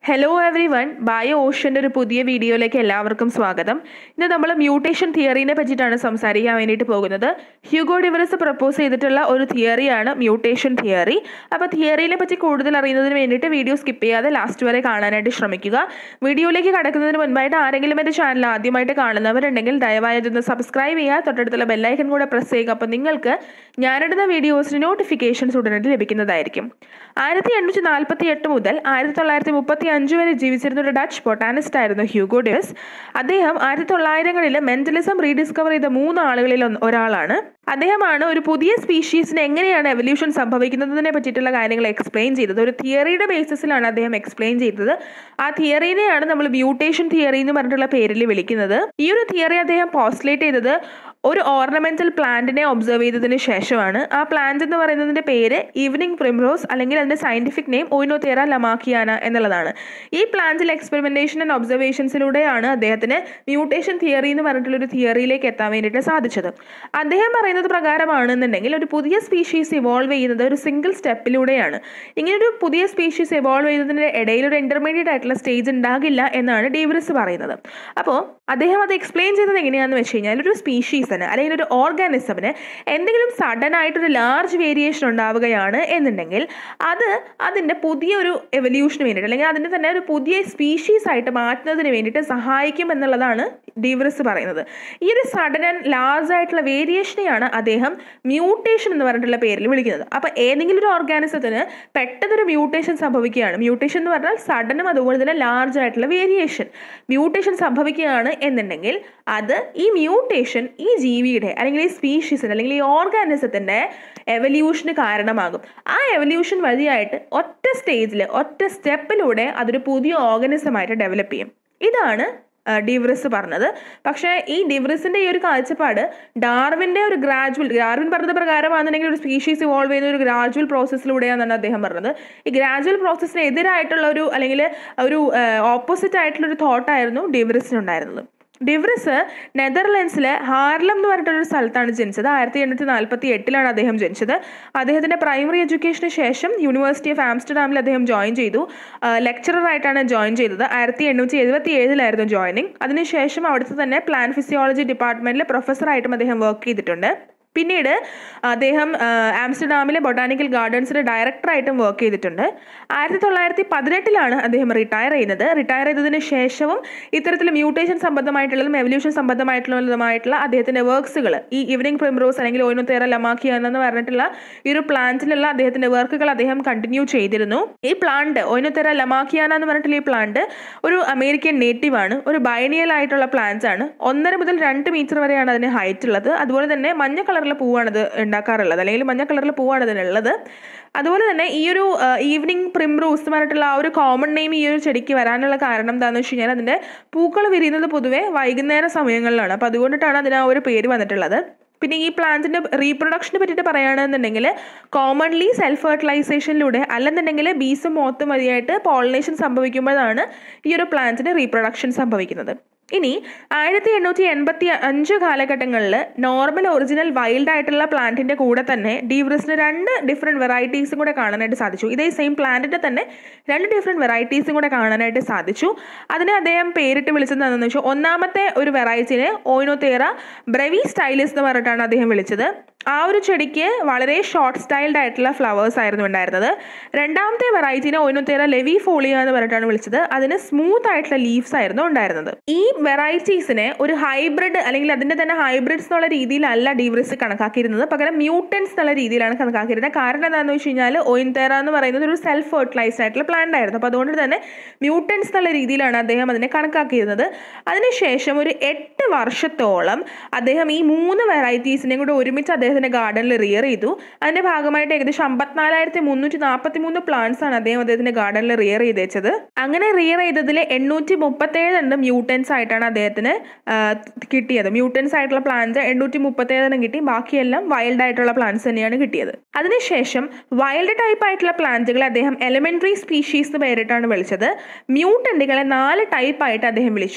hello everyone bio ഓഷ്യൻ്റെ ഒരു പുതിയ വീഡിയോയിലേക്ക് എല്ലാവർക്കും സ്വാഗതം ഇന്ന് നമ്മൾ മ്യൂട്ടേഷൻ തിയറീനെ പറ്റിയിട്ടാണ് സംസാരിക്കാൻ വേണ്ടിയിട്ട് പോകുന്നത് ഹ്യൂഗോ ഡിവറസ് പ്രപ്പോസ് ചെയ്തിട്ടുള്ള ഒരു തിയറിയാണ് മ്യൂട്ടേഷൻ തിയറി അപ്പോൾ തിയറിനെ പറ്റി കൂടുതൽ അറിയുന്നതിന് വേണ്ടിയിട്ട് വീഡിയോ സ്കിപ്പ് ചെയ്യാതെ ലാസ്റ്റ് വരെ കാണാനായിട്ട് ശ്രമിക്കുക വീഡിയോയിലേക്ക് കടക്കുന്നതിന് മുൻപായിട്ട് ആരെങ്കിലും എൻ്റെ ചാനൽ ആദ്യമായിട്ട് കാണുന്നവരുണ്ടെങ്കിൽ ദയവായി അതൊന്ന് സബ്സ്ക്രൈബ് ചെയ്യുക തൊട്ടടുത്തുള്ള ബെല്ലൈക്കൺ കൂടെ പ്രസ് ചെയ്യുക അപ്പോൾ നിങ്ങൾക്ക് ഞാനിടുന്ന വീഡിയോസിന് നോട്ടിഫിക്കേഷൻസ് ഉടനടി ലഭിക്കുന്നതായിരിക്കും ആയിരത്തി എണ്ണൂറ്റി നാൽപ്പത്തി എട്ട് മുതൽ ആയിരത്തി തൊള്ളായിരത്തി മുപ്പത്തി അഞ്ച് വരെ ജീവിച്ചിരുന്ന ഒരു ഡച്ച് ബൊട്ടാനിസ്റ്റ് ആയിരുന്നു ഹ്യൂഗോ ഡെവസ് അദ്ദേഹം ആയിരത്തി തൊള്ളായിരങ്ങളിൽ മെന്റലിസം റീഡിസ്കവർ ചെയ്ത മൂന്ന് ആളുകളിൽ ഒന്ന് ഒരാളാണ് അദ്ദേഹമാണ് ഒരു പുതിയ സ്പീഷീസിന് എങ്ങനെയാണ് എവല്യൂഷൻ സംഭവിക്കുന്നതിനെ പറ്റിയിട്ടുള്ള കാര്യങ്ങൾ എക്സ്പ്ലെയിൻ ചെയ്തത് ഒരു തിയറിയുടെ ബേസിസിലാണ് അദ്ദേഹം എക്സ്പ്ലെയിൻ ചെയ്തത് ആ തിയറിനെയാണ് നമ്മൾ മ്യൂട്ടേഷൻ തിയറി എന്ന് പറഞ്ഞിട്ടുള്ള പേരിൽ വിളിക്കുന്നത് ഈ ഒരു തിയറി അദ്ദേഹം പോസ്റ്റുലേറ്റ് ചെയ്തത് ഒരു ഓർണമെന്റൽ പ്ലാന്റിനെ ഒബ്സർവ് ചെയ്തതിന് ശേഷമാണ് ആ പ്ലാന്റ് എന്ന് പറയുന്നതിന്റെ പേര് ഈവനിങ് പ്രിംറോസ് അല്ലെങ്കിൽ അതിന്റെ സയന്റിഫിക് നെയിം ഓയിനോതേറ ലമാക്കിയാന എന്നുള്ളതാണ് ഈ പ്ലാന്റിൽ എക്സ്പെരിമെന്റേഷൻ ആൻഡ് ഒബ്സർവേഷൻസിലൂടെയാണ് അദ്ദേഹത്തിന് മ്യൂട്ടേഷൻ തിയറി എന്ന് പറഞ്ഞിട്ടുള്ള ഒരു തിയറിയിലേക്ക് എത്താൻ വേണ്ടിയിട്ട് സാധിച്ചത് അദ്ദേഹം പറയുന്നത് പ്രകാരമാണെന്നുണ്ടെങ്കിൽ ഒരു പുതിയ സ്പീഷീസ് ഇവോൾവ് ചെയ്യുന്നത് ഒരു സിംഗിൾ സ്റ്റെപ്പിലൂടെയാണ് ഇങ്ങനെ ഒരു പുതിയ സ്പീഷീസ് ഇവോൾവ് ചെയ്യുന്നതിന്റെ ഇടയിൽ ഒരു ഇന്റർമീഡിയറ്റ് ആയിട്ടുള്ള സ്റ്റേജ് ഉണ്ടാകില്ല എന്നാണ് ഡേവിഡസ് പറയുന്നത് അപ്പോൾ അദ്ദേഹം അത് എക്സ്പ്ലെയിൻ ചെയ്തത് എങ്ങനെയാണെന്ന് വെച്ച് കഴിഞ്ഞാൽ ഒരു സ്പീഷീസിന് അല്ലെങ്കിൽ ഒരു ഓർഗാനിസമിന് എന്തെങ്കിലും സഡൻ ആയിട്ടൊരു ലാർജ് വേരിയേഷൻ ഉണ്ടാവുകയാണ് എന്നുണ്ടെങ്കിൽ അത് അതിൻ്റെ പുതിയൊരു എവല്യൂഷന് വേണ്ടിയിട്ട് അല്ലെങ്കിൽ അതിൻ്റെ തന്നെ ഒരു പുതിയ സ്പീഷീസ് ആയിട്ട് മാറ്റുന്നതിന് വേണ്ടിയിട്ട് സഹായിക്കും എന്നുള്ളതാണ് ഡീവറിസ് പറയുന്നത് ഈ ഒരു സഡൻ ആൻഡ് ലാർജ് ആയിട്ടുള്ള വേരിയേഷനെയാണ് അദ്ദേഹം മ്യൂട്ടേഷൻ എന്ന് പറഞ്ഞിട്ടുള്ള പേരിൽ വിളിക്കുന്നത് അപ്പോൾ ഏതെങ്കിലും ഒരു ഓർഗാനിസത്തിന് പെട്ടെന്നൊരു മ്യൂട്ടേഷൻ സംഭവിക്കുകയാണ് മ്യൂട്ടേഷൻ എന്ന് പറഞ്ഞാൽ സഡനും അതുപോലെ തന്നെ ലാർജ് ആയിട്ടുള്ള വേരിയേഷൻ മ്യൂട്ടേഷൻ സംഭവിക്കുകയാണ് എന്നുണ്ടെങ്കിൽ അത് ഈ മ്യൂട്ടേഷൻ ഈ ജീവിയുടെ അല്ലെങ്കിൽ ഈ സ്പീഷീസിന് അല്ലെങ്കിൽ ഈ ഓർഗാനിസത്തിൻ്റെ എവല്യൂഷന് കാരണമാകും ആ എവല്യൂഷൻ വഴിയായിട്ട് ഒറ്റ സ്റ്റേജിൽ ഒറ്റ സ്റ്റെപ്പിലൂടെ അതൊരു പുതിയ ഓർഗനിസമായിട്ട് ഡെവലപ്പ് ചെയ്യും ഇതാണ് ഡിവറിസ് പറഞ്ഞത് പക്ഷേ ഈ ഡിവറിസിന്റെ ഈ ഒരു കാഴ്ചപ്പാട് ഡാർവിന്റെ ഒരു ഗ്രാജുവൽ ഡാർവിൻ പറഞ്ഞത് പ്രകാരമാണെന്നുണ്ടെങ്കിൽ ഒരു സ്പീഷീസ് ഇവോൾവ് ചെയ്യുന്ന ഒരു ഗ്രാജുവൽ പ്രോസസ്സിലൂടെയാണെന്നാണ് അദ്ദേഹം പറഞ്ഞത് ഈ ഗ്രാജുവൽ പ്രോസസ്സിന് എതിരായിട്ടുള്ള ഒരു അല്ലെങ്കിൽ ഒരു ഓപ്പോസിറ്റ് ആയിട്ടുള്ള ഒരു തോട്ടായിരുന്നു ഡിവറിസിനുണ്ടായിരുന്നത് ഡിവ്രിസ് നെതർലൻഡ്സിലെ ഹാർലം എന്ന് പറഞ്ഞിട്ടുള്ള സ്ഥലത്താണ് ജനിച്ചത് ആയിരത്തി എണ്ണൂറ്റി നാൽപ്പത്തി എട്ടിലാണ് അദ്ദേഹം ജനിച്ചത് അദ്ദേഹത്തിന്റെ പ്രൈമറി എഡ്യൂക്കേഷന് ശേഷം യൂണിവേഴ്സിറ്റി ഓഫ് ആംസ്റ്റർഡാമിൽ അദ്ദേഹം ജോയിൻ ചെയ്തു ലെക്ചറർ ആയിട്ടാണ് ജോയിൻ ചെയ്തത് ആയിരത്തി എണ്ണൂറ്റി എഴുപത്തി ഏഴിലായിരുന്നു ജോയിനിങ് അതിനുശേഷം അവിടുത്തെ തന്നെ പ്ലാൻ ഫിസിയോളജി ഡിപ്പാർട്ട്മെന്റിൽ പ്രൊഫസറായിട്ടും അദ്ദേഹം വർക്ക് ചെയ്തിട്ടുണ്ട് പിന്നീട് അദ്ദേഹം ആംസ്റ്റർഡാമിലെ ബൊട്ടാനിക്കൽ ഗാർഡൻസിന്റെ ഡയറക്ടറായിട്ടും വർക്ക് ചെയ്തിട്ടുണ്ട് ആയിരത്തി തൊള്ളായിരത്തി പതിനെട്ടിലാണ് അദ്ദേഹം റിട്ടയർ ചെയ്യുന്നത് റിട്ടയർ ചെയ്തതിന് ശേഷവും ഇത്തരത്തിൽ മ്യൂട്ടേഷൻ സംബന്ധമായിട്ടുള്ളതും എവല്യൂഷൻ സംബന്ധമായിട്ടുള്ളതുമായിട്ടുള്ള അദ്ദേഹത്തിന്റെ വർക്ക്സുകൾ ഈ ഈവനിങ് പ്രിംറോസ് അല്ലെങ്കിൽ ഓയിനോത്തേറ ലമാക്കിയ എന്ന് പറഞ്ഞിട്ടുള്ള ഈ ഒരു പ്ലാന്റിലുള്ള അദ്ദേഹത്തിന്റെ വർക്കുകൾ അദ്ദേഹം കണ്ടിന്യൂ ചെയ്തിരുന്നു ഈ പ്ലാന്റ് ഓയിനോത്തേറ ലമാക്കിയാന എന്ന് പറഞ്ഞിട്ടുള്ള ഈ പ്ലാന്റ് ഒരു അമേരിക്കൻ നേറ്റീവ് ആണ് ഒരു ബൈനിയൽ ആയിട്ടുള്ള പ്ലാന്റ്സ് ആണ് ഒന്നര മുതൽ രണ്ട് മീറ്റർ വരെയാണ് അതിന് ഹൈറ്റ് ഉള്ളത് അതുപോലെ തന്നെ മഞ്ഞ കളറിലെ പൂവാണ് ഇത് ഉണ്ടാക്കാറുള്ളത് അല്ലെങ്കിൽ മഞ്ഞ കളറിലെ പൂവാണ് ഇതിനുള്ളത് അതുപോലെ തന്നെ ഈ ഒരു ഈവനിങ് പ്രിംറോസ് എന്ന് പറഞ്ഞിട്ടുള്ള ആ ഒരു കോമൺ നെയിം ഈ ഒരു ചെടിക്ക് വരാനുള്ള കാരണം എന്താണെന്ന് വെച്ച് കഴിഞ്ഞാൽ അതിൻ്റെ പൂക്കൾ വിരിയുന്നത് പൊതുവെ വൈകുന്നേര സമയങ്ങളിലാണ് അപ്പോൾ അതുകൊണ്ടിട്ടാണ് അതിന് ആ ഒരു പേര് വന്നിട്ടുള്ളത് പിന്നെ ഈ പ്ലാന്റിന്റെ റീപ്രൊഡക്ഷനെ പറ്റിയിട്ട് പറയുകയാണെന്നുണ്ടെങ്കിൽ കോമൺലി സെൽഫ് ഫെർട്ടിലൈസേഷനിലൂടെ അല്ലെന്നുണ്ടെങ്കിൽ ബീസും മോത്തും വഴിയായിട്ട് പോളിനേഷൻ സംഭവിക്കുമ്പോഴാണ് ഈ ഒരു പ്ലാന്റിന് റീപ്രൊഡക്ഷൻ സംഭവിക്കുന്നത് ഇനി ആയിരത്തി എണ്ണൂറ്റി എൺപത്തി അഞ്ച് കാലഘട്ടങ്ങളിൽ നോർമൽ ഒറിജിനൽ വൈൽഡ് ആയിട്ടുള്ള പ്ലാന്റിന്റെ കൂടെ തന്നെ ഡീവ്രിസിന് രണ്ട് ഡിഫറെൻറ്റ് വെറൈറ്റീസും കൂടെ കാണാനായിട്ട് സാധിച്ചു ഇതേ സെയിം പ്ലാന്റിന്റെ തന്നെ രണ്ട് ഡിഫറെൻറ്റ് വെറൈറ്റീസും കൂടെ കാണാനായിട്ട് സാധിച്ചു അതിനെ അദ്ദേഹം പേരിട്ട് വിളിച്ചത് എന്താണെന്ന് വെച്ചാൽ ഒന്നാമത്തെ ഒരു വെറൈറ്റിനെ ഓയിനോതേറ ബ്രവി സ്റ്റൈലിസ് എന്ന് പറഞ്ഞിട്ടാണ് അദ്ദേഹം വിളിച്ചത് ആ ഒരു ചെടിക്ക് വളരെ ഷോർട്ട് സ്റ്റൈൽഡ് ആയിട്ടുള്ള ഫ്ലവേഴ്സ് ആയിരുന്നു ഉണ്ടായിരുന്നത് രണ്ടാമത്തെ വെറൈറ്റിനെ ഓയിനോത്തേറ ലെവി ഫോളിയ എന്ന് പറഞ്ഞിട്ടാണ് വിളിച്ചത് അതിന് സ്മൂത്ത് ആയിട്ടുള്ള ലീവ്സ് ആയിരുന്നു ഉണ്ടായിരുന്നത് ഈ വെറൈറ്റീസിനെ ഒരു ഹൈബ്രിഡ് അല്ലെങ്കിൽ അതിന്റെ തന്നെ ഹൈബ്രിഡ്സ് എന്നുള്ള രീതിയിലല്ല ഡീവ്രിസ് കണക്കാക്കിയിരുന്നത് പകരം മ്യൂട്ടൻസ് എന്നുള്ള രീതിയിലാണ് കണക്കാക്കിയിരുന്നത് കാരണം എന്താണെന്ന് വെച്ച് കഴിഞ്ഞാൽ ഓയിൻതേറ എന്ന് പറയുന്നത് ഒരു സെൽഫ് ഫെർട്ടിലൈസ്ഡ് ആയിട്ടുള്ള പ്ലാന്റ് ആയിരുന്നു അപ്പോൾ അതുകൊണ്ട് തന്നെ മ്യൂട്ടൻസ് എന്നുള്ള രീതിയിലാണ് അദ്ദേഹം അതിനെ കണക്കാക്കിയിരുന്നത് അതിനുശേഷം ഒരു എട്ട് വർഷത്തോളം അദ്ദേഹം ഈ മൂന്ന് വെറൈറ്റീസിനെയും കൂടെ ഒരുമിച്ച് അദ്ദേഹത്തിന്റെ ഗാർഡനിൽ റിയർ ചെയ്തു അതിന്റെ ഭാഗമായിട്ട് ഏകദേശം അമ്പത്തിനാലായിരത്തി മുന്നൂറ്റി നാൽപ്പത്തി മൂന്ന് പ്ലാന്റ്സ് ആണ് അദ്ദേഹം അദ്ദേഹത്തിന്റെ ഗാർഡനിൽ റിയർ ചെയ്ത് വെച്ചത് അങ്ങനെ റിയർ ചെയ്തതിൽ എണ്ണൂറ്റി മുപ്പത്തേഴ് എണ്ണം മ്യൂട്ടൻസ് ആയിട്ടാണ് അദ്ദേഹത്തിന് കിട്ടിയത് മ്യൂട്ടൻസ് ആയിട്ടുള്ള പ്ലാന്റ്സ് എണ്ണൂറ്റി മുപ്പത്തേഴെണ്ണം കിട്ടി ബാക്കിയെല്ലാം വൈൽഡ് ആയിട്ടുള്ള പ്ലാന്റ്സ് തന്നെയാണ് കിട്ടിയത് അതിനുശേഷം വൈൽഡ് ടൈപ്പ് ആയിട്ടുള്ള പ്ലാന്റുകളെ അദ്ദേഹം എലിമെന്ററി സ്പീഷീസ് എന്ന് പേരിട്ടാണ് വിളിച്ചത് മ്യൂട്ടന്റുകളെ നാല് ടൈപ്പ് ആയിട്ട് അദ്ദേഹം വിളിച്ചു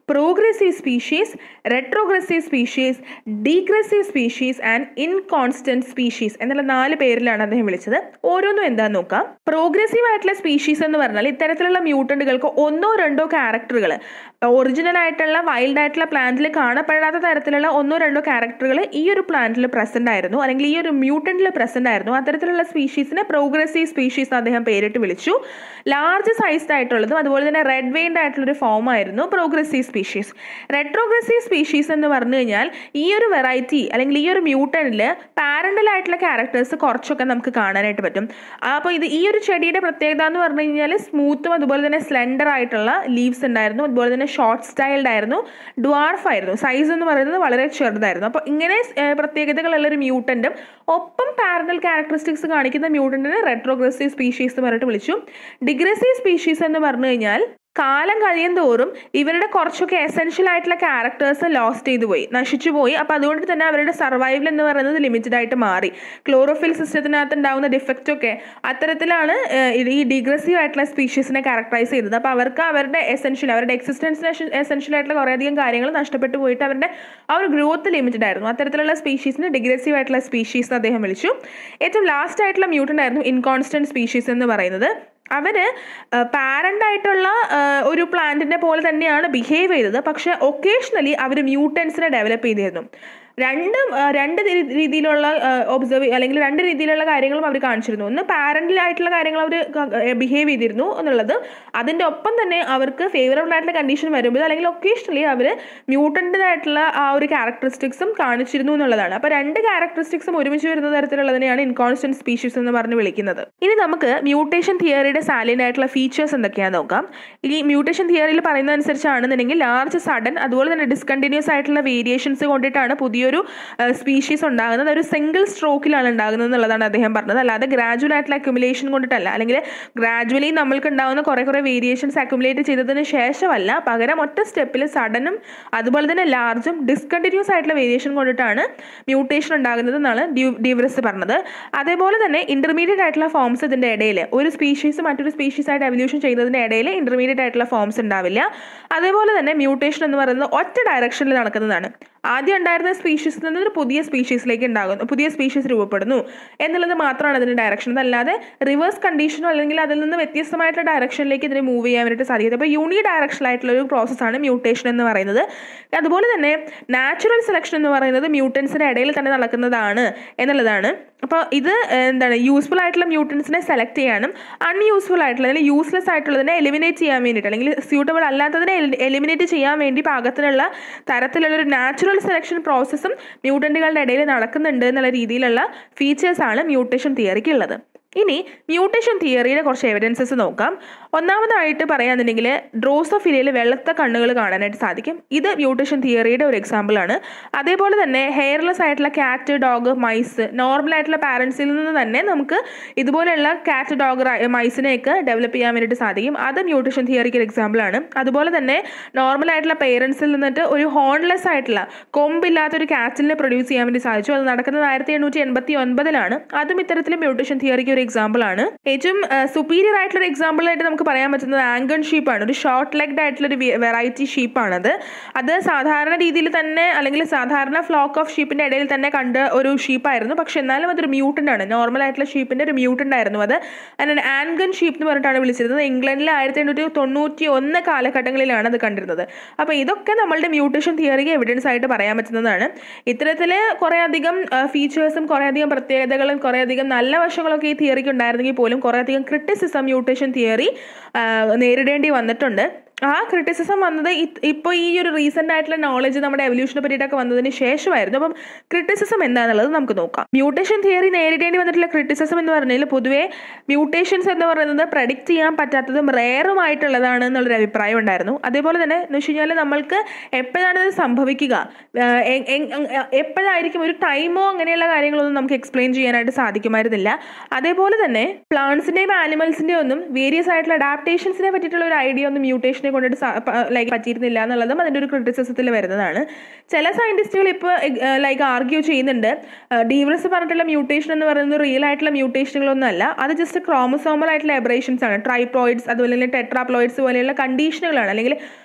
progressive species retrogressive species degressive species and inconstant species എന്നുള്ള നാല് പേരിലാണ് അദ്ദേഹം വിളിച്ചത് ഓരോന്നും എന്താന്ന് നോക്കാം പ്രോഗ്രസീവ് ആയിട്ടുള്ള സ്പീഷീസ് എന്ന് പറഞ്ഞാൽ ഇത്തരത്തിലുള്ള മ്യൂട്ടന്റുകൾക്ക് ഒന്നോ രണ്ടോ ക്യാരക്ടറുകൾ ഒറിജിനൽ ആയിട്ടുള്ള വൈൽഡ് ആയിട്ടുള്ള പ്ലാന്റിൽ കാണപ്പെടാത്ത തരത്തിലുള്ള ഒന്നോ രണ്ടോ ക്യാരക്ടറുകൾ ഈ ഒരു പ്ലാന്റിൽ പ്രസന്റ് ആയിരുന്നു അല്ലെങ്കിൽ ഈ ഒരു മ്യൂട്ടന്റിൽ പ്രസന്റ് ആയിരുന്നു അത്തരത്തിലുള്ള സ്പീഷീസിനെ പ്രോഗ്രസീവ് സ്പീഷീസ് അദ്ദേഹം പേരിട്ട് വിളിച്ചു ലാർജ് സൈസ്ഡ് ആയിട്ടുള്ളതും അതുപോലെ തന്നെ റെഡ് വെയിൻഡ് ആയിട്ടുള്ള ഒരു ഫോം ആയിരുന്നു പ്രോഗ്രസീവ് സ്പീഷീസ് റെട്രോഗ്രസീവ് സ്പീഷീസ് എന്ന് പറഞ്ഞു കഴിഞ്ഞാൽ ഈ ഒരു വെറൈറ്റി അല്ലെങ്കിൽ ഈ ഒരു മ്യൂട്ടനിൽ പാരന്റൽ ആയിട്ടുള്ള ക്യാരക്ടേഴ്സ് കുറച്ചൊക്കെ നമുക്ക് കാണാനായിട്ട് പറ്റും അപ്പോൾ ഇത് ഈ ഒരു ചെടിയുടെ പ്രത്യേകത എന്ന് പറഞ്ഞു കഴിഞ്ഞാൽ സ്മൂത്തും അതുപോലെ തന്നെ സ്ലെൻഡർ ആയിട്ടുള്ള ലീവ്സ് ഉണ്ടായിരുന്നു അതുപോലെ തന്നെ ഷോർട്ട് സ്റ്റൈൽഡ് ആയിരുന്നു ഡ്വാർഫ് ആയിരുന്നു സൈസ് എന്ന് പറയുന്നത് വളരെ ചെറുതായിരുന്നു അപ്പോൾ ഇങ്ങനെ ഏഹ്, പ്രത്യേകതകളുള്ള ഒരു മ്യൂട്ടന്റും ഒപ്പം പാരനൽ ക്യാരക്ടറിസ്റ്റിക്സ് കാണിക്കുന്ന മ്യൂട്ടന്റിനെ റെട്രോഗ്രസീവ് സ്പീഷീസ് എന്ന് പറഞ്ഞിട്ട് വിളിച്ചു ഡിഗ്രസീവ് സ്പീഷീസ് എന്ന് പറഞ്ഞു കഴിഞ്ഞാൽ കാലം കഴിയും തോറും ഇവരുടെ കുറച്ചൊക്കെ എസെൻഷ്യൽ ആയിട്ടുള്ള ക്യാരക്ടേഴ്സ് ലോസ്റ്റ് ചെയ്തു പോയി നശിച്ചു പോയി അപ്പോൾ അതുകൊണ്ട് തന്നെ അവരുടെ സർവൈവൽ എന്ന് പറയുന്നത് ലിമിറ്റഡ് ആയിട്ട് മാറി ക്ലോറോഫിൽ സിസ്റ്റത്തിനകത്ത് ഉണ്ടാകുന്ന ഡിഫക്റ്റ് ഒക്കെ അത്തരത്തിലാണ് ഏഹ്, ഇത് ഈ ഡിഗ്രസീവ് ആയിട്ടുള്ള സ്പീഷീസിനെ ക്യാരക്ടറൈസ് ചെയ്തത് അപ്പോൾ അവർക്ക് അവരുടെ എസെൻഷ്യൽ അവരുടെ എക്സിസ്റ്റൻസിന് എസെൻഷ്യൽ ആയിട്ടുള്ള കുറേയധികം കാര്യങ്ങൾ നഷ്ടപ്പെട്ടു പോയിട്ട് അവരുടെ ആ ഒരു ഗ്രോത്ത് ലിമിറ്റഡ് ആയിരുന്നു അത്തരത്തിലുള്ള സ്പീഷീസിന് ഡിഗ്രസീവ് ആയിട്ടുള്ള സ്പീഷീസ് എന്ന് അദ്ദേഹം വിളിച്ചു ഏറ്റവും ലാസ്റ്റ് ആയിട്ടുള്ള മ്യൂട്ടൻ്റ് ആയിരുന്നു ഇൻകോൺസ്റ്റന്റ് സ്പീഷീസ് എന്ന് പറയുന്നത് അവര് പാരന്റ് ആയിട്ടുള്ള ആ, ഒരു പ്ലാന്റിനെ പോലെ തന്നെയാണ് ബിഹേവ് ചെയ്തത് പക്ഷെ ഒക്കേഷണലി അവർ മ്യൂട്ടൻസിനെ ഡെവലപ്പ് ചെയ്തിരുന്നു രണ്ടും ആ, രണ്ട് രീ- രീതിയിലുള്ള ഒബ്സർവ് അല്ലെങ്കിൽ രണ്ട് രീതിയിലുള്ള കാര്യങ്ങളും അവർ കാണിച്ചിരുന്നു ഒന്ന് പാരന്റിലായിട്ടുള്ള കാര്യങ്ങൾ അവർ ബിഹേവ് ചെയ്തിരുന്നു എന്നുള്ളത് അതിൻ്റെ ഒപ്പം തന്നെ അവർക്ക് ഫേവറബിൾ ആയിട്ടുള്ള കണ്ടീഷൻ വരുമ്പോൾ അല്ലെങ്കിൽ ഒക്കേഷണലി അവർ മ്യൂട്ടൻ്റായിട്ടുള്ള ആ ഒരു ക്യാരക്ടറിസ്റ്റിക്സും കാണിച്ചിരുന്നു എന്നുള്ളതാണ് അപ്പോൾ രണ്ട് ക്യാരക്ടറിസ്റ്റിക്സും ഒരുമിച്ച് വരുന്ന തരത്തിലുള്ളതിനെയാണ് ഇൻകോൺസ്റ്റന്റ് സ്പീഷീസ് എന്ന് പറഞ്ഞ് വിളിക്കുന്നത് ഇനി നമുക്ക് മ്യൂട്ടേഷൻ തിയറിയുടെ സാലിൻ ആയിട്ടുള്ള ഫീച്ചേഴ്സ് എന്തൊക്കെയാണെന്ന് നോക്കാം ഈ മ്യൂട്ടേഷൻ തിയറിയിൽ പറയുന്ന അനുസരിച്ചാണെന്നുണ്ടെങ്കിൽ ലാർജ് സഡൻ അതുപോലെ തന്നെ ഡിസ്കണ്ടിന്യൂസ് ആയിട്ടുള്ള വേരിയേഷൻസ് കൊണ്ടിട്ടാണ് പുതിയൊരു സ്പീഷീസ് ഉണ്ടാകുന്നത് ഒരു സിംഗിൾ സ്ട്രോക്കിലാണ് ഉണ്ടാകുന്നത് എന്നുള്ളതാണ് അദ്ദേഹം പറഞ്ഞത് അല്ലാതെ ഗ്രാജുവൽ ആയിട്ടുള്ള അക്യുമുലേഷൻ കൊണ്ടിട്ടല്ല അല്ലെങ്കിൽ ഗ്രാജുവലി നമ്മൾക്ക് ഉണ്ടാകുന്ന കുറേ കുറേ വേരിയേഷൻസ് അക്യുമുലേറ്റ് ചെയ്തതിന് ശേഷമല്ല പകരം ഒറ്റ സ്റ്റെപ്പിൽ സഡനും അതുപോലെ തന്നെ ലാർജും ഡിസ്കണ്ടിന്യൂസ് ആയിട്ടുള്ള വേരിയേഷൻ കൊണ്ടിട്ടാണ് മ്യൂട്ടേഷൻ ഉണ്ടാകുന്നത് എന്നാണ് ഡ്യൂവറിസ് പറഞ്ഞത് അതേപോലെ തന്നെ ഇന്റർമീഡിയറ്റ് ആയിട്ടുള്ള ഫോംസ് ഇതിന്റെ ഇടയിൽ ഒരു സ്പീഷീസ് മറ്റൊരു സ്പീഷീസ് ആയിട്ട് എവല്യൂഷൻ ചെയ്യുന്നതിന്റെ ഇടയിൽ ഇന്റർമീഡിയറ്റ് ആയിട്ടുള്ള ഫോംസ് ഉണ്ടാവില്ല അതേപോലെ തന്നെ മ്യൂട്ടേഷൻ എന്ന് പറയുന്നത് ഒറ്റ ഡയറക്ഷനിൽ നടക്കുന്നതാണ് ആദ്യം ഉണ്ടായിരുന്ന സ്പീഷീസിൽ നിന്ന് ഒരു പുതിയ സ്പീഷീസിലേക്ക് ഉണ്ടാകുന്നു പുതിയ സ്പീഷീസ് രൂപപ്പെടുന്നു എന്നുള്ളത് മാത്രമാണ് അതിന്റെ ഡയറക്ഷൻ അതല്ലാതെ റിവേഴ്സ് കണ്ടീഷനോ അല്ലെങ്കിൽ അതിൽ നിന്ന് വ്യത്യസ്തമായിട്ടുള്ള ഡയറക്ഷനിലേക്ക് ഇതിനെ മൂവ് ചെയ്യാൻ വേണ്ടിയിട്ട് സാധിക്കും അപ്പോൾ യൂണി ഡയറക്ഷണൽ ആയിട്ടുള്ള ഒരു പ്രോസസ്സാണ് മ്യൂട്ടേഷൻ എന്ന് പറയുന്നത് അതുപോലെ തന്നെ നാച്ചുറൽ സെലക്ഷൻ എന്ന് പറയുന്നത് മ്യൂട്ടൻസിന്റെ ഇടയിൽ തന്നെ നടക്കുന്നതാണ് എന്നുള്ളതാണ് അപ്പോൾ ഇത് ഏഹ്, എന്താണ് യൂസ്ഫുൾ ആയിട്ടുള്ള മ്യൂട്ടൻസിനെ സെലക്ട് ചെയ്യാനും അൺയൂസ്ഫുൾ ആയിട്ടുള്ള അല്ലെങ്കിൽ യൂസ്ലെസ് ആയിട്ടുള്ളതിനെ എലിമിനേറ്റ് ചെയ്യാൻ വേണ്ടിയിട്ട് അല്ലെങ്കിൽ സ്യൂട്ടബിൾ അല്ലാത്തതിനെ എലിമിനേറ്റ് ചെയ്യാൻ വേണ്ടി പാകത്തിനുള്ള തരത്തിലുള്ള ഒരു നാച്ചുറൽ സെലക്ഷൻ പ്രോസസ്സും മ്യൂട്ടന്റുകളുടെ ഇടയിൽ നടക്കുന്നുണ്ട് എന്നുള്ള രീതിയിലുള്ള ഫീച്ചേഴ്സാണ് മ്യൂട്ടേഷൻ തിയറിക്ക് ഉള്ളത് ഇനി മ്യൂട്ടേഷൻ തിയറിയുടെ കുറച്ച് എവിഡൻസസ് നോക്കാം ഒന്നാമതായിട്ട് പറയാന്നുണ്ടെങ്കിൽ ഡ്രോസോഫിലയിൽ വെള്ളത്ത കണ്ണുകൾ കാണാനായിട്ട് സാധിക്കും ഇത് മ്യൂട്ടേഷൻ തിയറിയുടെ ഒരു എക്സാമ്പിൾ ആണ് അതേപോലെ തന്നെ ഹെയർലെസ് ആയിട്ടുള്ള കാറ്റ് ഡോഗ് മൈസ് നോർമൽ ആയിട്ടുള്ള പാരൻസിൽ നിന്ന് തന്നെ നമുക്ക് ഇതുപോലെയുള്ള കാറ്റ് ഡോഗ് മൈസിനെയൊക്കെ ഡെവലപ്പ് ചെയ്യാൻ വേണ്ടിയിട്ട് സാധിക്കും അത് മ്യൂട്ടേഷൻ തിയറിക്ക് ഒരു എക്സാമ്പിൾ ആണ് അതുപോലെ തന്നെ നോർമൽ ആയിട്ടുള്ള പേരൻസിൽ നിന്നിട്ട് ഒരു ഹോൺലെസ് ആയിട്ടുള്ള കൊമ്പില്ലാത്ത ഒരു കാറ്റിനെ പ്രൊഡ്യൂസ് ചെയ്യാൻ വേണ്ടി സാധിച്ചു അത് നടക്കുന്നത് ആയിരത്തി എണ്ണൂറ്റി എൺപത്തി ഒൻപതിലാണ് അതും ഇത്തരത്തിൽ മ്യൂട്ടേഷൻ തിയറിക്ക് ഒരു എക്സാമ്പിൾ ആണ് ഏറ്റവും സുപ്പീരിയർ ആയിട്ടുള്ള ഒരു എക്സാമ്പിൾ ആയിട്ട് നമുക്ക് പറയാൻ പറ്റുന്നത് ആംഗൺ ഷീപ്പാണ് ഒരു ഷോർട്ട് ലെഗ്ഡ് ആയിട്ടുള്ള ഒരു വെറൈറ്റി ഷീപ്പാണത് അത് സാധാരണ രീതിയിൽ തന്നെ അല്ലെങ്കിൽ സാധാരണ ഫ്ലോക്ക് ഓഫ് ഷീപ്പിന്റെ ഇടയിൽ തന്നെ കണ്ട ഒരു ഷീപ്പായിരുന്നു പക്ഷെ എന്നാലും അതൊരു മ്യൂട്ടൻ്റ് ആണ് നോർമൽ ആയിട്ടുള്ള ഷീപ്പിന്റെ ഒരു മ്യൂട്ടൻ്റ് ആയിരുന്നു അത് അതിനാണ് ആൻഗൺ ഷീപ്പ് എന്ന് പറഞ്ഞിട്ടാണ് വിളിച്ചിരുന്നത് ഇംഗ്ലണ്ടിൽ ആയിരത്തി എണ്ണൂറ്റി തൊണ്ണൂറ്റി ഒന്ന് കാലഘട്ടങ്ങളിലാണ് അത് കണ്ടിരുന്നത് അപ്പോൾ ഇതൊക്കെ നമ്മളുടെ മ്യൂട്ടേഷൻ തിയറിക്ക് എവിഡൻസ് ആയിട്ട് പറയാൻ പറ്റുന്നതാണ് ഇത്തരത്തിൽ കുറേ അധികം ഫീച്ചേഴ്സും കുറേ അധികം പ്രത്യേകതകളും കുറേ അധികം നല്ല വശങ്ങളൊക്കെ ഈ തിയറിക്ക് ഉണ്ടായിരുന്നെങ്കിൽ പോലും കുറേ അധികം ക്രിറ്റിസിസം മ്യൂട്ടേഷൻ തിയറി നേരിടേണ്ടി വന്നിട്ടുണ്ട് ആ ക്രിറ്റിസിസം വന്നത് ഇപ്പോൾ ഈ ഒരു റീസെൻ്റ് ആയിട്ടുള്ള നോളജ് നമ്മുടെ എവല്യൂഷനെ പറ്റിയിട്ടൊക്കെ വന്നതിന് ശേഷമായിരുന്നു അപ്പം ക്രിറ്റിസിസം എന്താണെന്നുള്ളത് നമുക്ക് നോക്കാം മ്യൂട്ടേഷൻ തിയറി നേരിടേണ്ടി വന്നിട്ടുള്ള ക്രിറ്റിസിസം എന്ന് പറഞ്ഞാൽ പൊതുവേ മ്യൂട്ടേഷൻസ് എന്ന് പറയുന്നത് പ്രഡിക്റ്റ് ചെയ്യാൻ പറ്റാത്തതും റെയറുമായിട്ടുള്ളതാണ് എന്നുള്ളൊരു അഭിപ്രായം ഉണ്ടായിരുന്നു അതേപോലെ തന്നെ എന്ന് വെച്ച് കഴിഞ്ഞാൽ നമ്മൾക്ക് എപ്പോഴാണ് ഇത് സംഭവിക്കുക ആഹ് എ- എ- എ- എപ്പോഴായിരിക്കും ഒരു ടൈമോ അങ്ങനെയുള്ള കാര്യങ്ങളൊന്നും നമുക്ക് എക്സ്പ്ലെയിൻ ചെയ്യാനായിട്ട് സാധിക്കുമായിരുന്നില്ല അതേപോലെ തന്നെ പ്ലാന്റ്സിൻ്റെയും ആനിമൽസിൻ്റെയും ഒന്നും വേരിയസ് ആയിട്ടുള്ള അഡാപ്റ്റേഷൻസിനെ പറ്റിയിട്ടുള്ള ഒരു ഐഡിയ ഒന്നും മ്യൂട്ടേഷനെ കൊണ്ടിട്ട് ലൈക്ക് പറ്റിയിരുന്നില്ല എന്നുള്ളതും അതിൻ്റെ ഒരു ക്രിറ്റിസിസത്തിൽ വരുന്നതാണ് ചില സയൻറ്റിസ്റ്റുകൾ ഇപ്പോൾ ലൈക്ക് ആർഗ്യൂ ചെയ്യുന്നുണ്ട് ഡീവ്രസ് പറഞ്ഞിട്ടുള്ള മ്യൂട്ടേഷൻ എന്ന് പറയുന്നത് റിയൽ ആയിട്ടുള്ള മ്യൂട്ടേഷനുകളൊന്നും അല്ല അത് ജസ്റ്റ് ക്രോമസോമൽ ആയിട്ടുള്ള എബ്രേഷൻസ് ആണ് ട്രൈപ്ലോയിഡ്സ് അതുപോലെ തന്നെ ടെട്രാപ്ലോയിഡ്സ് പോലെയുള്ള കണ്ടീഷനുകളാണ് അല്ലെങ്കിൽ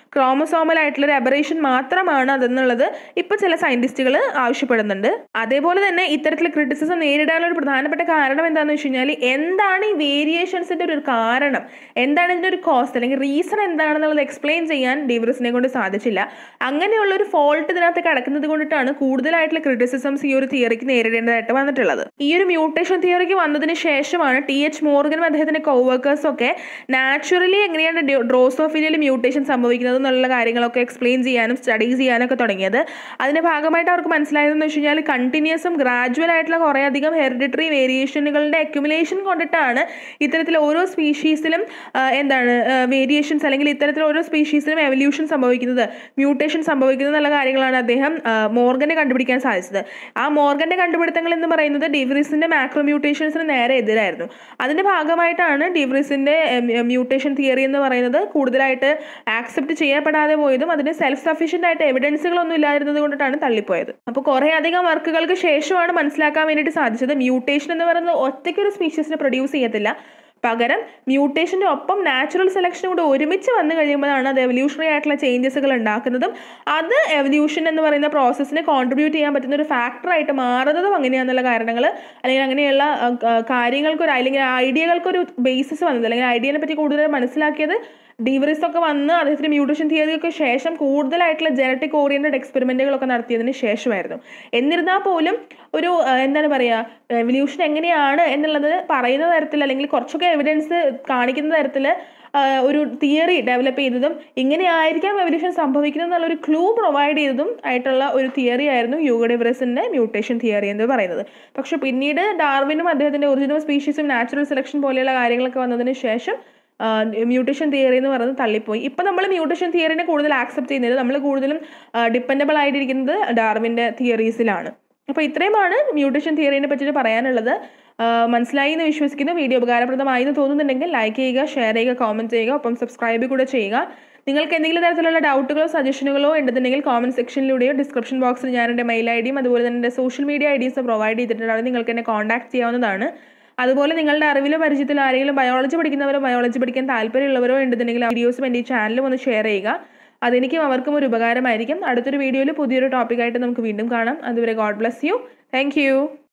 ക്രോമസോമൽ ആയിട്ടുള്ള ഒരു അബറേഷൻ മാത്രമാണ് അതെന്നുള്ളത് ഇപ്പോൾ ചില സയന്റിസ്റ്റുകൾ ആവശ്യപ്പെടുന്നുണ്ട് അതേപോലെ തന്നെ ഇത്തരത്തിൽ ക്രിറ്റിസിസം നേരിടാനുള്ള ഒരു പ്രധാനപ്പെട്ട കാരണം എന്താണെന്ന് വെച്ച് കഴിഞ്ഞാൽ എന്താണ് ഈ വേരിയേഷൻസിന്റെ ഒരു കാരണം എന്താണ് ഇതിന്റെ ഒരു കോസ്റ്റ് അല്ലെങ്കിൽ റീസൺ എന്താണെന്നുള്ളത് എക്സ്പ്ലെയിൻ ചെയ്യാൻ ഡിവറിസിനെ കൊണ്ട് സാധിച്ചില്ല അങ്ങനെയുള്ള ഒരു ഫോൾട്ട് ഇതിനകത്ത് കിടക്കുന്നത് കൊണ്ടിട്ടാണ് കൂടുതലായിട്ടുള്ള ക്രിറ്റിസിസംസ് ഈ ഒരു തിയറിക്ക് നേരിടേണ്ടതായിട്ട് വന്നിട്ടുള്ളത് ഈ ഒരു മ്യൂട്ടേഷൻ തിയറിക്ക് വന്നതിന് ശേഷമാണ് ടി എച്ച് മോർഗനും അദ്ദേഹത്തിന്റെ കോവർക്കേഴ്സും ഒക്കെ നാച്ചുറലി എങ്ങനെയാണ് ഡ്രോസോഫിലിയൽ മ്യൂട്ടേഷൻ സംഭവിക്കുന്നത് എന്നുള്ള കാര്യങ്ങളൊക്കെ എക്സ്പ്ലെയിൻ ചെയ്യാനും സ്റ്റഡീസ് ചെയ്യാനൊക്കെ തുടങ്ങിയത് അതിന്റെ ഭാഗമായിട്ട് അവർക്ക് മനസ്സിലായതെന്ന് വെച്ച് കഴിഞ്ഞാൽ കണ്ടിന്യൂസും ഗ്രാജുവൽ ആയിട്ടുള്ള കുറേ അധികം ഹെറിഡിറ്ററി വേരിയേഷനുകളുടെ അക്യുമുലേഷൻ കൊണ്ടിട്ടാണ് ഇത്തരത്തിൽ ഓരോ സ്പീഷീസിലും എന്താണ് വേരിയേഷൻസ് അല്ലെങ്കിൽ ഇത്തരത്തിൽ ഓരോ സ്പീഷീസിലും എവല്യൂഷൻ സംഭവിക്കുന്നത് മ്യൂട്ടേഷൻ സംഭവിക്കുന്നത് എന്നുള്ള കാര്യങ്ങളാണ് അദ്ദേഹം മോർഗനെ കണ്ടുപിടിക്കാൻ സാധിച്ചത് ആ മോർഗന്റെ കണ്ടുപിടുത്തങ്ങൾ എന്ന് പറയുന്നത് ഡിവറിസിന്റെ മാക്രോ മ്യൂട്ടേഷൻസിന് നേരെ എതിരായിരുന്നു അതിന്റെ ഭാഗമായിട്ടാണ് ഡിവറിസിന്റെ മ്യൂട്ടേഷൻ തിയറി എന്ന് പറയുന്നത് കൂടുതലായിട്ട് ആക്സെപ്റ്റ് ചെയ്യപ്പെടാതെ പോയതും അതിന് സെൽഫ് സഫീഷ്യന്റ് ആയിട്ട് എവിഡൻസുകളൊന്നും ഇല്ലായിരുന്നത് കൊണ്ടിട്ടാണ് തള്ളിപ്പോയത് അപ്പോൾ കുറേ അധികം വർക്കുകൾക്ക് ശേഷമാണ് മനസ്സിലാക്കാൻ വേണ്ടിയിട്ട് സാധിച്ചത് മ്യൂട്ടേഷൻ എന്ന് പറയുന്നത് ഒറ്റയ്ക്കൊരു സ്പീഷീസിനെ പ്രൊഡ്യൂസ് ചെയ്യത്തില്ല പകരം മ്യൂട്ടേഷൻ്റെ ഒപ്പം നാച്ചുറൽ സെലക്ഷൻ കൂടെ ഒരുമിച്ച് വന്നു കഴിയുമ്പോഴാണ് അത് എവല്യൂഷണറി ആയിട്ടുള്ള ചേഞ്ചസുകൾ ഉണ്ടാക്കുന്നതും അത് എവല്യൂഷൻ എന്ന് പറയുന്ന പ്രോസസ്സിനെ കോൺട്രിബ്യൂട്ട് ചെയ്യാൻ പറ്റുന്ന ഒരു ഫാക്ടറായിട്ട് മാറുന്നതും അങ്ങനെയാണെന്നുള്ള കാരണങ്ങൾ അല്ലെങ്കിൽ അങ്ങനെയുള്ള കാര്യങ്ങൾക്കൊരു അല്ലെങ്കിൽ ഐഡിയകൾക്കൊരു ബേസിസ് വന്നത് അല്ലെങ്കിൽ ഐഡിയനെ പറ്റി കൂടുതൽ മനസ്സിലാക്കിയത് ഡിവറിസ് ഒക്കെ വന്ന് അദ്ദേഹത്തിന് മ്യൂട്ടേഷൻ തിയറിക്ക് ശേഷം കൂടുതലായിട്ടുള്ള ജനറ്റിക് ഓറിയന്റഡ് എക്സ്പെരിമെന്റുകളൊക്കെ നടത്തിയതിന് ശേഷമായിരുന്നു എന്നിരുന്നാൽ പോലും ഒരു എന്താണ് പറയുക എവല്യൂഷൻ എങ്ങനെയാണ് എന്നുള്ളത് പറയുന്ന തരത്തിൽ അല്ലെങ്കിൽ കുറച്ചൊക്കെ എവിഡൻസ് കാണിക്കുന്ന തരത്തിൽ ഒരു തിയറി ഡെവലപ്പ് ചെയ്തതും ഇങ്ങനെയായിരിക്കാം എവല്യൂഷൻ സംഭവിക്കുന്നത് എന്നുള്ള ഒരു ക്ലൂ പ്രൊവൈഡ് ചെയ്തതും ആയിട്ടുള്ള ഒരു തിയറി ആയിരുന്നു യൂഗഡിവറസിന്റെ മ്യൂട്ടേഷൻ തിയറി എന്ന് പറയുന്നത് പക്ഷെ പിന്നീട് ഡാർവിനും അദ്ദേഹത്തിന്റെ ഒറിജിനൽ സ്പീഷീസും നാച്ചുറൽ സെലക്ഷൻ പോലെയുള്ള കാര്യങ്ങളൊക്കെ വന്നതിന് ശേഷം മ്യൂട്ടേഷൻ തിയറി എന്ന് പറയുന്നത് തള്ളിപ്പോയി ഇപ്പം നമ്മൾ മ്യൂട്ടേഷൻ തിയറിനെ കൂടുതൽ ആക്സെപ്റ്റ് ചെയ്യുന്നത് നമ്മൾ കൂടുതലും ഡിപ്പെൻഡബിൾ ആയിട്ടിരിക്കുന്നത് ഡാർവിൻ്റെ തിയറീസിലാണ് അപ്പോൾ ഇത്രയുമാണ് മ്യൂട്ടേഷൻ തിയറിനെ പറ്റിയിട്ട് പറയാനുള്ളത് മനസ്സിലായി എന്ന് വിശ്വസിക്കുന്നു വീഡിയോ ഉപകാരപ്രദമായി എന്ന് തോന്നുന്നുണ്ടെങ്കിൽ ലൈക്ക് ചെയ്യുക ഷെയർ ചെയ്യുക കോമെൻറ്റ് ചെയ്യുക ഒപ്പം സബ്സ്ക്രൈബ് കൂടെ ചെയ്യുക നിങ്ങൾക്ക് എന്തെങ്കിലും തരത്തിലുള്ള ഡൗട്ടുകളോ സജഷനുകളോ ഉണ്ടെന്നുണ്ടെങ്കിൽ കോമൻറ്റ് സെക്ഷനിലൂടെയോ ഡിസ്ക്രിപ്ഷൻ ബോക്സിൽ ഞാൻ എൻ്റെ മെയിൽ ഐ ഡിയും അതുപോലെ തന്നെ എൻ്റെ social media IDs provide ചെയ്തിട്ടുണ്ട് നിങ്ങൾക്ക് എന്നെ കോൺടാക്ട് ചെയ്യാവുന്നതാണ് അതുപോലെ നിങ്ങളുടെ അറിവിലോ പരിചയത്തിലോ ആരെങ്കിലും ബയോളജി പഠിക്കുന്നവരോ ബയോളജി പഠിക്കാൻ താല്പര്യമുള്ളവരോ ഉണ്ടെന്നുണ്ടെങ്കിൽ ആ വീഡിയോസും എൻ്റെ ഈ ചാനലും ഒന്ന് ഷെയർ ചെയ്യുക അതെനിക്കും അവർക്കും ഒരു ഉപകാരമായിരിക്കും അടുത്തൊരു വീഡിയോയിൽ പുതിയൊരു ടോപ്പിക്കായിട്ട് നമുക്ക് വീണ്ടും കാണാം അതുവരെ ഗോഡ് ബ്ലസ് യു താങ്ക്